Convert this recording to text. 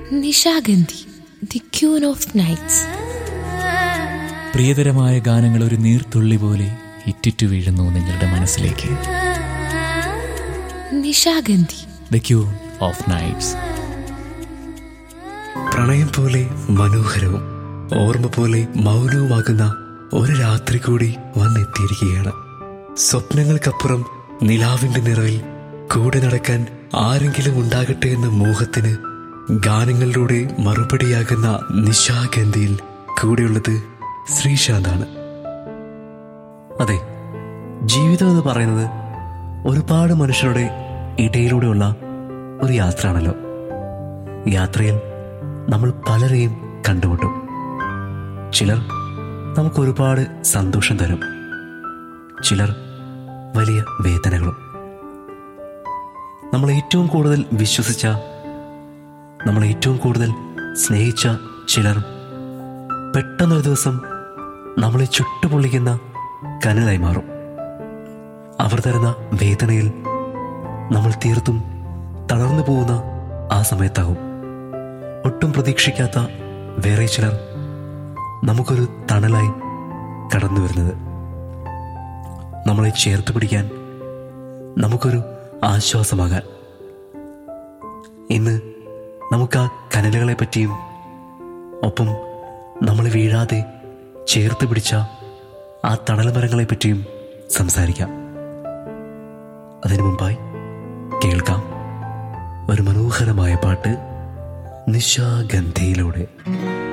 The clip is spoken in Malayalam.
Nishagandhi the queen of nights പ്രിയതരമായ ഗാനങ്ങൾ ഒരു നീർത്തുള്ളി പോലെ ഇറ്റിറ്റു വീഴുന്നു നിങ്ങളുടെ മനസ്സിലേക്ക് Nishagandhi the queen of nights പ്രണയം പോലെ മനോഹരവും ഓർമ്മ പോലെ മൗനവുമാകുന്ന ഒരു രാത്രി കൂടി വന്നെത്തിയിരിക്കുകയാണ് സ്വപ്നങ്ങൾക്കപ്പുറം നിലാവിന്റെ നിറവിൽ കൂടെ നടക്കാൻ ആരെങ്കിലും ഉണ്ടാകട്ടെ എന്ന മോഹത്തിന് ഗാനങ്ങളിലൂടെ മറുപടിയാകുന്ന നിശാഗന്ധിയിൽ കൂടെയുള്ളത് ശ്രീശാന്താണ് അതെ ജീവിതം എന്ന് പറയുന്നത് ഒരുപാട് മനുഷ്യരുടെ ഇടയിലൂടെയുള്ള ഒരു യാത്രയാണല്ലോ യാത്രയിൽ നമ്മൾ പലരെയും കണ്ടുമുട്ടും ചിലർ നമുക്ക് ഒരുപാട് സന്തോഷം തരും ചിലർ വലിയ വേദനകളും നമ്മൾ ഏറ്റവും കൂടുതൽ വിശ്വസിച്ച നമ്മൾ ഏറ്റവും കൂടുതൽ സ്നേഹിച്ച ചിലർ പെട്ടെന്നൊരു ദിവസം നമ്മളെ ചുട്ടുപൊള്ളിക്കുന്ന കനലായി മാറും അവർ തരുന്ന വേദനയിൽ നമ്മൾ തീർത്തും തളർന്നു പോകുന്ന ആ സമയത്താകും ഒട്ടും പ്രതീക്ഷിക്കാത്ത വേറെ ചിലർ നമുക്കൊരു തണലായി കടന്നു വരുന്നത് നമ്മളെ ചേർത്ത് പിടിക്കാൻ നമുക്കൊരു ആശ്വാസമാകാൻ ഇന്ന് നമുക്ക് ആ കനലുകളെ പറ്റിയും ഒപ്പം നമ്മളെ വീഴാതെ ചേർത്ത് പിടിച്ച ആ തണൽ മരങ്ങളെ പറ്റിയും സംസാരിക്കാം അതിനു മുമ്പായി കേൾക്കാം ഒരു മനോഹരമായ പാട്ട് നിശാഗന്ധിയിലൂടെ